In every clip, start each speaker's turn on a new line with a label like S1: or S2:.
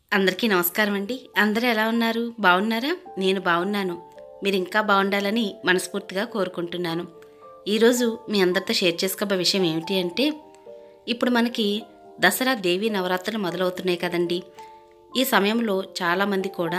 S1: అందరికీ నమస్కారం అండి అందరూ ఎలా ఉన్నారు బాగున్నారా నేను బాగున్నాను మీరు ఇంకా బాగుండాలని మనస్ఫూర్తిగా కోరుకుంటున్నాను ఈరోజు మీ అందరితో షేర్ చేసుకోబోయే విషయం ఏమిటి అంటే ఇప్పుడు మనకి దసరా దేవీ నవరాత్రులు మొదలవుతున్నాయి కదండి ఈ సమయంలో చాలామంది కూడా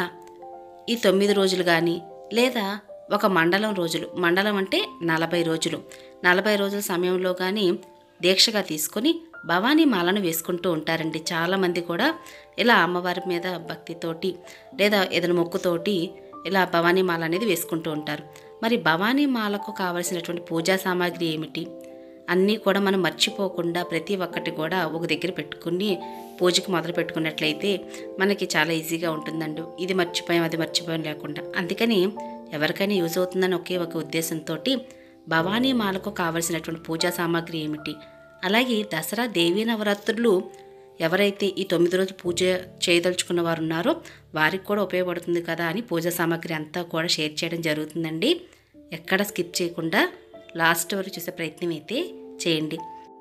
S1: ఈ తొమ్మిది రోజులు కానీ లేదా ఒక మండలం రోజులు మండలం అంటే నలభై రోజులు నలభై రోజుల సమయంలో కానీ దీక్షగా తీసుకొని భవానీ మాలను వేసుకుంటూ ఉంటారండి చాలామంది కూడా ఇలా అమ్మవారి మీద భక్తితోటి లేదా ఏదైనా మొక్కుతోటి ఇలా భవానీ మాల అనేది వేసుకుంటూ ఉంటారు మరి భవానీ మాలకు కావలసినటువంటి పూజా సామాగ్రి ఏమిటి అన్నీ కూడా మనం మర్చిపోకుండా ప్రతి ఒక్కటి కూడా ఒక దగ్గర పెట్టుకుని పూజకి మొదలు పెట్టుకున్నట్లయితే మనకి చాలా ఈజీగా ఉంటుందండి ఇది మర్చిపోయాం అది మర్చిపోయాం లేకుండా అందుకని ఎవరికైనా యూజ్ అవుతుందని ఒకే ఒక ఉద్దేశంతో భవానీ మాలకు కావలసినటువంటి పూజా సామాగ్రి ఏమిటి అలాగే దసరా దేవీ నవరాత్రులు ఎవరైతే ఈ తొమ్మిది రోజులు పూజ చేయదలుచుకున్న వారు ఉన్నారో వారికి కూడా ఉపయోగపడుతుంది కదా అని పూజా సామాగ్రి అంతా కూడా షేర్ చేయడం జరుగుతుందండి ఎక్కడ స్కిప్ చేయకుండా లాస్ట్ వరకు చూసే ప్రయత్నం అయితే చేయండి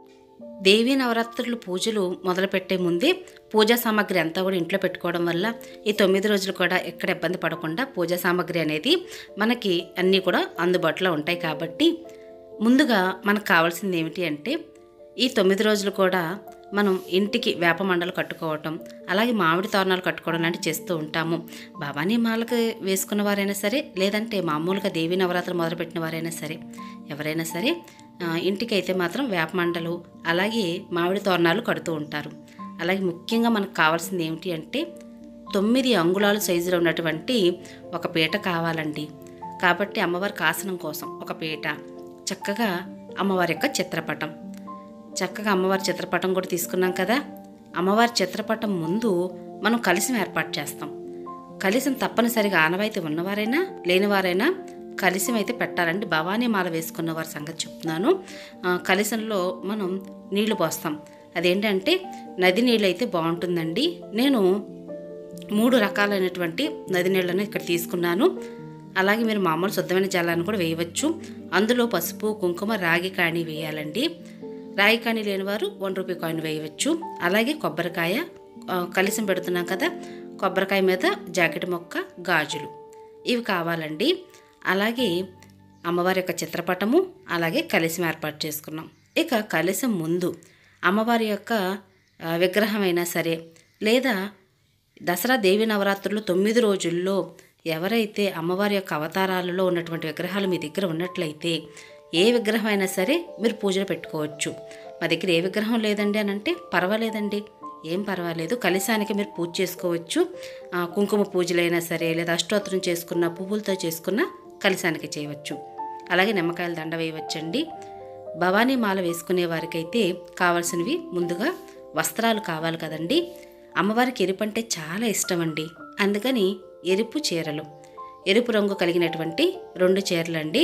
S1: దేవీ నవరాత్రులు పూజలు మొదలుపెట్టే ముందే పూజా సామాగ్రి అంతా కూడా ఇంట్లో పెట్టుకోవడం వల్ల ఈ తొమ్మిది రోజులు కూడా ఎక్కడ ఇబ్బంది పడకుండా పూజా సామాగ్రి అనేది మనకి అన్నీ కూడా అందుబాటులో ఉంటాయి కాబట్టి ముందుగా మనకు కావాల్సింది ఏమిటి అంటే ఈ తొమ్మిది రోజులు కూడా మనం ఇంటికి వేప మండలు కట్టుకోవటం అలాగే మామిడి తోరణాలు కట్టుకోవడం లాంటివి చేస్తూ ఉంటాము భవానీ మాలకు వేసుకున్న వారైనా సరే లేదంటే మామూలుగా దేవీ నవరాత్రులు మొదలుపెట్టిన వారైనా సరే ఎవరైనా సరే ఆ, ఇంటికైతే మాత్రం వేప మండలు అలాగే మామిడి తోరణాలు కడుతూ ఉంటారు అలాగే ముఖ్యంగా మనకు కావాల్సింది ఏమిటి అంటే తొమ్మిది అంగుళాల సైజులో ఉన్నటువంటి ఒక పీట కావాలండి కాబట్టి అమ్మవారికి ఆసనం కోసం ఒక పీట చక్కగా అమ్మవారి యొక్క చిత్రపటం చక్కగా అమ్మవారి చిత్రపటం కూడా తీసుకున్నాం కదా అమ్మవారి చిత్రపటం ముందు మనం కలిసం ఏర్పాటు చేస్తాం కలిసం తప్పనిసరిగా ఆనవాయితీ ఉన్నవారైనా లేనివారైనా కలిసం అయితే పెట్టాలండి భవానీ మాల వేసుకున్న వారి సంగతి చెప్తున్నాను ఆ, కలిసంలో మనం నీళ్లు పోస్తాం అదేంటంటే నది నీళ్ళు అయితే బాగుంటుందండి నేను మూడు రకాలైనటువంటి నది నీళ్ళను ఇక్కడ తీసుకున్నాను అలాగే మీరు మామూలు శుద్ధమైన జలాన్ని కూడా వేయవచ్చు అందులో పసుపు కుంకుమ రాగి కాణి వేయాలండి రాగి కాణి లేని వారు వన్ రూపీ కాయిన్ వేయవచ్చు అలాగే కొబ్బరికాయ ఆ, కలిసం పెడుతున్నాం కదా కొబ్బరికాయ మీద జాకెట్ మొక్క గాజులు ఇవి కావాలండి అలాగే అమ్మవారి యొక్క చిత్రపటము అలాగే కలిసం ఏర్పాటు చేసుకున్నాం ఇక కలిసం ముందు అమ్మవారి యొక్క ఆ, విగ్రహమైనా సరే లేదా దసరా దేవి నవరాత్రులు తొమ్మిది రోజుల్లో ఎవరైతే అమ్మవారి యొక్క అవతారాలలో ఉన్నటువంటి విగ్రహాలు మీ దగ్గర ఉన్నట్లయితే ఏ విగ్రహం అయినా సరే మీరు పూజలు పెట్టుకోవచ్చు మా దగ్గర ఏ విగ్రహం లేదండి అని అంటే పర్వాలేదండి ఏం పర్వాలేదు కలిశానికి మీరు పూజ చేసుకోవచ్చు ఆ, కుంకుమ పూజలైనా సరే లేదా అష్టోత్తరం చేసుకున్న పువ్వులతో చేసుకున్న కలిశానికి చేయవచ్చు అలాగే నిమ్మకాయల దండ వేయవచ్చండి భవానీ మాల వేసుకునే వారికైతే కావాల్సినవి ముందుగా వస్త్రాలు కావాలి కదండి అమ్మవారికి ఎరుపు అంటే చాలా ఇష్టం అండి అందుకని ఎరుపు చీరలు ఎరుపు రంగు కలిగినటువంటి రెండు చీరలండి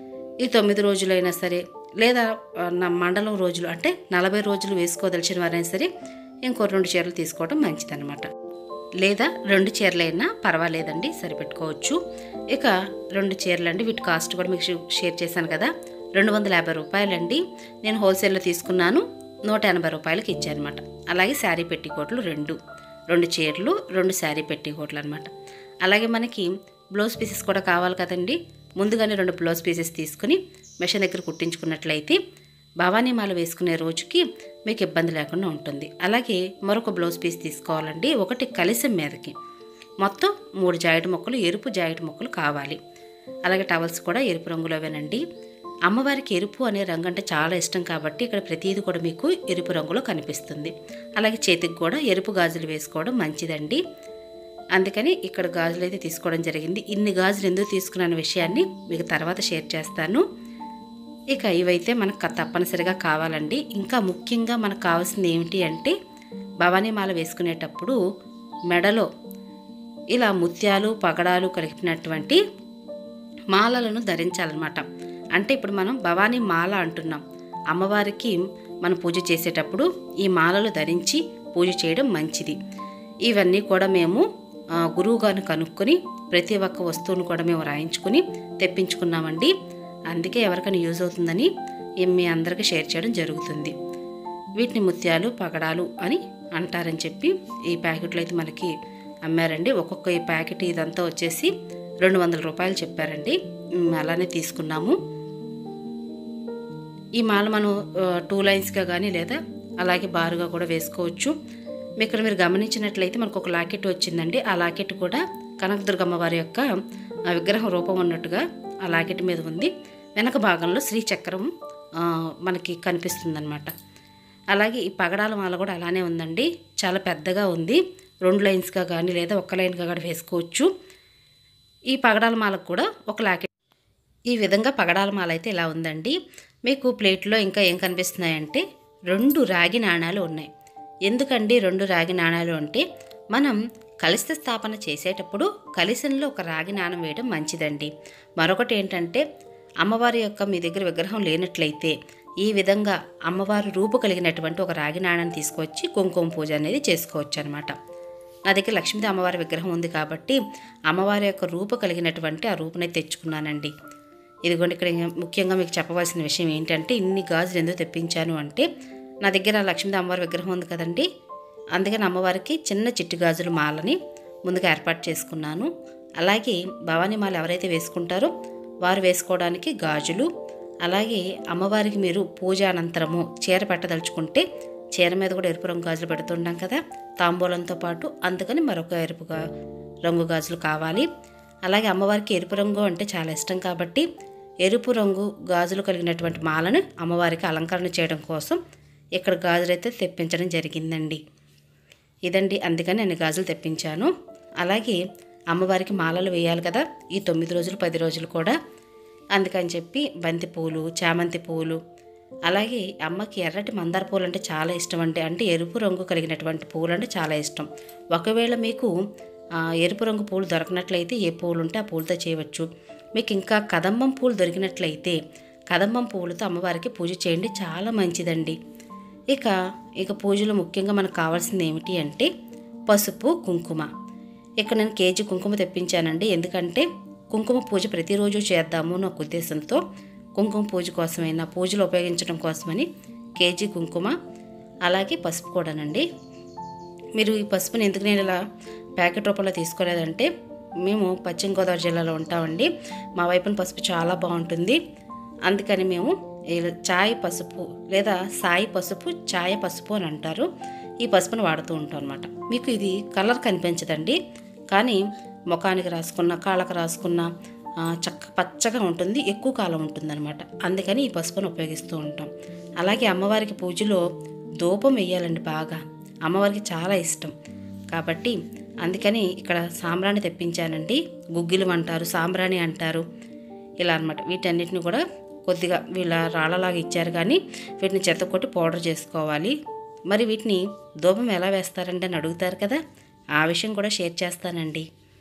S1: ఈ తొమ్మిది రోజులైనా సరే లేదా ఆ, నా మండలం రోజులు అంటే నలభై రోజులు వేసుకోదలిచిన వారైనా సరే ఇంకో రెండు చీరలు తీసుకోవడం మంచిదన్నమాట లేదా రెండు చీరలైనా పర్వాలేదండి సరిపెట్టుకోవచ్చు ఇక రెండు చీరలండి వీటి కాస్ట్ కూడా మీకు షే- షేర్ చేశాను కదా రెండు వందల యాభై రూపాయలండి నేను హోల్సేల్లో తీసుకున్నాను నూట ఎనభై రూపాయలకి ఇచ్చానమాట అలాగే శారీ పెట్టికోట్లు రెండు రెండు చీరలు రెండు శారీ పెట్టికోట్లు అనమాట అలాగే మనకి బ్లౌజ్ పీసెస్ కూడా కావాలి కదండి ముందుగానే రెండు బ్లౌజ్ పీసెస్ తీసుకుని మెషిన్ దగ్గర కుట్టించుకున్నట్లయితే భవానీ మాల వేసుకునే రోజుకి మీకు ఇబ్బంది లేకుండా ఉంటుంది అలాగే మరొక బ్లౌజ్ పీస్ తీసుకోవాలండి ఒకటి కలిసం మీదకి మొత్తం మూడు జాకెట్ మొక్కలు ఎరుపు జాకెట్ మొక్కలు కావాలి అలాగే టవల్స్ కూడా ఎరుపు రంగులోవేనండి అమ్మవారికి ఎరుపు అనే రంగు అంటే చాలా ఇష్టం కాబట్టి ఇక్కడ ప్రతిదీ కూడా మీకు ఎరుపు రంగులో కనిపిస్తుంది అలాగే చేతికి కూడా ఎరుపు గాజులు వేసుకోవడం మంచిదండి అందుకని ఇక్కడ గాజులు అయితే తీసుకోవడం జరిగింది ఇన్ని గాజులు ఎందుకు తీసుకున్న విషయాన్ని మీకు తర్వాత షేర్ చేస్తాను ఇక ఇవైతే మనకు క- తప్పనిసరిగా కావాలండి ఇంకా ముఖ్యంగా మనకు కావాల్సింది ఏమిటి అంటే భవానీ మాల వేసుకునేటప్పుడు మెడలో ఇలా ముత్యాలు పగడాలు కలిపినటువంటి మాలలను ధరించాలన్నమాట అంటే ఇప్పుడు మనం భవానీ మాల అంటున్నాం అమ్మవారికి మనం పూజ చేసేటప్పుడు ఈ మాలలు ధరించి పూజ చేయడం మంచిది ఇవన్నీ కూడా మేము ఆ, గురువు గారిని కనుక్కొని ప్రతి ఒక్క వస్తువును కూడా మేము రాయించుకుని తెప్పించుకున్నామండి అందుకే ఎవరికైనా యూజ్ అవుతుందని ఈ మీ అందరికీ షేర్ చేయడం జరుగుతుంది వీటిని ముత్యాలు పగడాలు అని అంటారని చెప్పి ఈ ప్యాకెట్లో అయితే మనకి అమ్మారండి ఒక్కొక్క ఈ ప్యాకెట్ ఇదంతా వచ్చేసి రెండు వందల రూపాయలు చెప్పారండి మ్, అలానే తీసుకున్నాము ఈ మాల మనం ఆ, టూ లైన్స్గా కానీ లేదా అలాగే బారుగా కూడా వేసుకోవచ్చు మీ ఇక్కడ మీరు గమనించినట్లయితే మనకు ఒక లాకెట్ వచ్చిందండి ఆ లాకెట్ కూడా కనకదుర్గమ్మ వారి యొక్క ఆ విగ్రహం రూపం ఉన్నట్టుగా ఆ లాకెట్ మీద ఉంది వెనక భాగంలో శ్రీచక్రం ఆ, మనకి కనిపిస్తుందన్నమాట అలాగే ఈ పగడాల మాల కూడా అలానే ఉందండి చాలా పెద్దగా ఉంది రెండు లైన్స్గా కానీ లేదా ఒక్క లైన్గా కూడా వేసుకోవచ్చు ఈ పగడాల మాలకు కూడా ఒక లాకెట్ ఈ విధంగా పగడాల మాల అయితే ఇలా ఉందండి మీకు ప్లేట్లో ఇంకా ఏం కనిపిస్తున్నాయంటే రెండు రాగి నాణాలు ఉన్నాయి ఎందుకండి రెండు రాగి నాణాలు అంటే మనం కలిసి స్థాపన చేసేటప్పుడు కలిసంలో ఒక రాగి నాణం వేయడం మంచిదండి మరొకటి ఏంటంటే అమ్మవారి యొక్క మీ దగ్గర విగ్రహం లేనట్లయితే ఈ విధంగా అమ్మవారి రూపు కలిగినటువంటి ఒక రాగి నాణాన్ని తీసుకొచ్చి కుంకుమ పూజ అనేది చేసుకోవచ్చు అనమాట నా దగ్గర లక్ష్మీదేవి అమ్మవారి విగ్రహం ఉంది కాబట్టి అమ్మవారి యొక్క రూపు కలిగినటువంటి ఆ రూపునే తెచ్చుకున్నానండి ఇదిగోండి ఇక్కడ ఇంకా ముఖ్యంగా మీకు చెప్పవలసిన విషయం ఏంటంటే ఇన్ని గాజులు ఎందుకు తెప్పించాను అంటే నా దగ్గర లక్ష్మీదేవి అమ్మవారి విగ్రహం ఉంది కదండి అందుకని అమ్మవారికి చిన్న చిట్టి గాజుల మాలని ముందుగా ఏర్పాటు చేసుకున్నాను అలాగే భవానీ మాల ఎవరైతే వేసుకుంటారో వారు వేసుకోవడానికి గాజులు అలాగే అమ్మవారికి మీరు పూజ అనంతరము చీర పెట్టదలుచుకుంటే చీర మీద కూడా ఎరుపు రంగు గాజులు పెడుతుంటాం కదా తాంబూలంతో పాటు అందుకని మరొక ఎరుపుగా రంగు గాజులు కావాలి అలాగే అమ్మవారికి ఎరుపు రంగు అంటే చాలా ఇష్టం కాబట్టి ఎరుపు రంగు గాజులు కలిగినటువంటి మాలను అమ్మవారికి అలంకరణ చేయడం కోసం ఇక్కడ గాజులు అయితే తెప్పించడం జరిగిందండి ఇదండి అందుకని నేను గాజులు తెప్పించాను అలాగే అమ్మవారికి మాలలు వేయాలి కదా ఈ తొమ్మిది రోజులు పది రోజులు కూడా అందుకని చెప్పి బంతి పూలు చామంతి పూలు అలాగే అమ్మకి ఎర్రటి మందార పూలు అంటే చాలా ఇష్టం అండి అంటే ఎరుపు రంగు కలిగినటువంటి పూలు అంటే చాలా ఇష్టం ఒకవేళ మీకు ఆ, ఎరుపు రంగు పూలు దొరకనట్లయితే ఏ పూలు ఉంటే ఆ పూలతో చేయవచ్చు మీకు ఇంకా కదంబం పూలు దొరికినట్లయితే కదంబం పూలతో అమ్మవారికి పూజ చేయండి చాలా మంచిదండి ఇక ఇక పూజలో ముఖ్యంగా మనకు కావాల్సింది ఏమిటి అంటే పసుపు కుంకుమ ఇక్కడ నేను కేజీ కుంకుమ తెప్పించానండి ఎందుకంటే కుంకుమ పూజ ప్రతిరోజు చేద్దాము అని ఒక ఉద్దేశంతో కుంకుమ పూజ కోసమైనా పూజలు ఉపయోగించడం కోసమని కేజీ కుంకుమ అలాగే పసుపు కూడానండి మీరు ఈ పసుపుని ఎందుకు నేను ఇలా ప్యాకెట్ రూపంలో తీసుకోలేదంటే మేము పశ్చిమ గోదావరి జిల్లాలో ఉంటామండి మా వైపున పసుపు చాలా బాగుంటుంది అందుకని మేము ఇలా చాయ్ పసుపు లేదా సాయి పసుపు ఛాయ పసుపు అని అంటారు ఈ పసుపుని వాడుతూ ఉంటాం అనమాట మీకు ఇది కలర్ కనిపించదండి కానీ ముఖానికి రాసుకున్న కాళ్ళకు రాసుకున్న ఆ, చక్క పచ్చగా ఉంటుంది ఎక్కువ కాలం ఉంటుందన్నమాట అందుకని ఈ పసుపును ఉపయోగిస్తూ ఉంటాం అలాగే అమ్మవారికి పూజలో ధూపం వేయాలండి బాగా అమ్మవారికి చాలా ఇష్టం కాబట్టి అందుకని ఇక్కడ సాంబ్రాణి తెప్పించానండి గుగ్గిలం అంటారు సాంబ్రాణి అంటారు ఇలా అనమాట వీటన్నిటిని కూడా కొద్దిగా వీళ్ళ రాళ్ళలాగా ఇచ్చారు కానీ వీటిని చెత్త కొట్టి పౌడర్ చేసుకోవాలి మరి వీటిని ధూపం ఎలా వేస్తారండి అని అడుగుతారు కదా ఆ విషయం కూడా షేర్ చేస్తానండి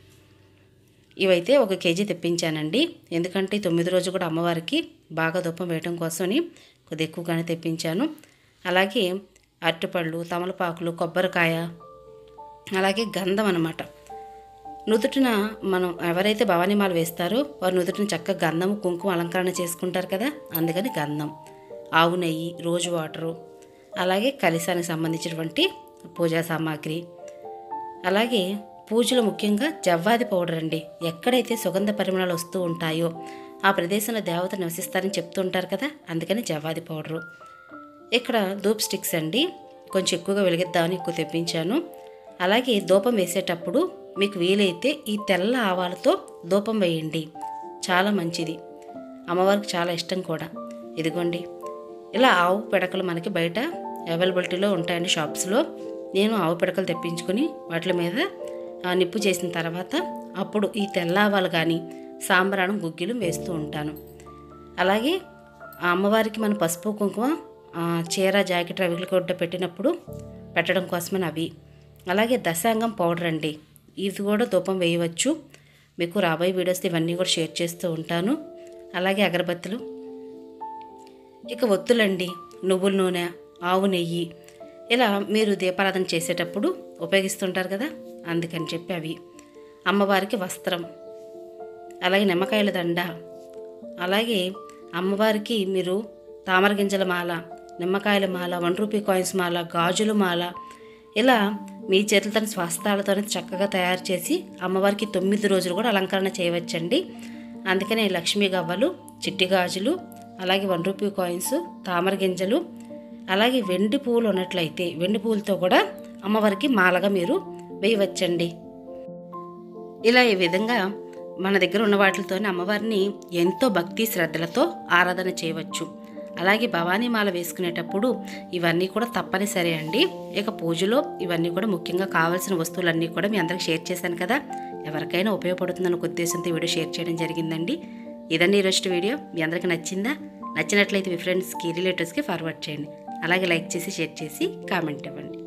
S1: ఇవైతే ఒక కేజీ తెప్పించానండి ఎందుకంటే ఈ తొమ్మిది రోజు కూడా అమ్మవారికి బాగా ధూపం వేయడం కోసమని కొద్దిగా ఎక్కువగానే తెప్పించాను అలాగే అరటిపళ్ళు తమలపాకులు కొబ్బరికాయ అలాగే గంధం అన్నమాట నుదుటిన మనం ఎవరైతే భవానీమాల వేస్తారో వారు నుదుటిన చక్కగా గంధం కుంకుమ అలంకరణ చేసుకుంటారు కదా అందుకని గంధం ఆవు నెయ్యి రోజు వాటరు అలాగే కలిసానికి సంబంధించినటువంటి పూజా సామాగ్రి అలాగే పూజలో ముఖ్యంగా జవ్వాది పౌడర్ అండి ఎక్కడైతే సుగంధ పరిమళాలు వస్తూ ఉంటాయో ఆ ప్రదేశంలో దేవత నివసిస్తారని చెప్తూ ఉంటారు కదా అందుకని జవ్వాది పౌడరు ఇక్కడ ధూప్ స్టిక్స్ అండి కొంచెం ఎక్కువగా వెలిగిద్దామని ఎక్కువ తెప్పించాను అలాగే ధూపం వేసేటప్పుడు మీకు వీలైతే ఈ తెల్ల ఆవాలతో ధూపం వేయండి చాలా మంచిది అమ్మవారికి చాలా ఇష్టం కూడా ఇదిగోండి ఇలా ఆవు పిడకలు మనకి బయట అవైలబిలిటీలో ఉంటాయండి షాప్స్లో నేను ఆవు పిడకలు తెప్పించుకొని వాటి మీద ఆ, నిప్పు చేసిన తర్వాత అప్పుడు ఈ తెల్ల ఆవాలు కానీ సాంబ్రాణం గుగ్గిలు వేస్తూ ఉంటాను అలాగే ఆ అమ్మవారికి మన పసుపు కుంకుమ ఆ, చీర జాకెట్ రవిలు కొట్ట పెట్టినప్పుడు పెట్టడం కోసమని అవి అలాగే దశాంగం పౌడర్ అండి ఇది కూడా ధూపం వేయవచ్చు మీకు రాబోయే వీడియోస్ ఇవన్నీ కూడా షేర్ చేస్తూ ఉంటాను అలాగే అగరబత్తులు ఇక ఒత్తులండి నువ్వుల నూనె ఆవు నెయ్యి ఇలా మీరు దీపారాధన చేసేటప్పుడు ఉపయోగిస్తుంటారు కదా అందుకని చెప్పి అవి అమ్మవారికి వస్త్రం అలాగే నిమ్మకాయల దండ అలాగే అమ్మవారికి మీరు తామర గింజల మాల నిమ్మకాయల మాల వన్ రూపీ కాయిన్స్ మాల గాజుల మాల ఇలా మీ చేతులతో స్వస్థాలతో చక్కగా తయారు చేసి అమ్మవారికి తొమ్మిది రోజులు కూడా అలంకరణ చేయవచ్చండి అందుకనే లక్ష్మీ గవ్వలు చిట్టి గాజులు అలాగే వన్ రూపీ కాయిన్స్ తామర గింజలు అలాగే వెండి పువ్వులు ఉన్నట్లయితే వెండి పువ్వులతో కూడా అమ్మవారికి మాలగా మీరు వేయవచ్చండి ఇలా ఈ విధంగా మన దగ్గర ఉన్న వాటితోనే అమ్మవారిని ఎంతో భక్తి శ్రద్ధలతో ఆరాధన చేయవచ్చు అలాగే భవానీ మాల వేసుకునేటప్పుడు ఇవన్నీ కూడా తప్పనిసరి అండి ఇక పూజలో ఇవన్నీ కూడా ముఖ్యంగా కావాల్సిన వస్తువులన్నీ కూడా మీ అందరికి షేర్ చేశాను కదా ఎవరికైనా ఉపయోగపడుతుందన్న ఒక ఉద్దేశంతో ఈ వీడియో షేర్ చేయడం జరిగిందండి ఇదండి ఈరోజు వీడియో మీ అందరికి నచ్చిందా నచ్చినట్లయితే మీ ఫ్రెండ్స్కి రిలేటివ్స్కి ఫార్వర్డ్ చేయండి అలాగే లైక్ చేసి షేర్ చేసి కామెంట్ ఇవ్వండి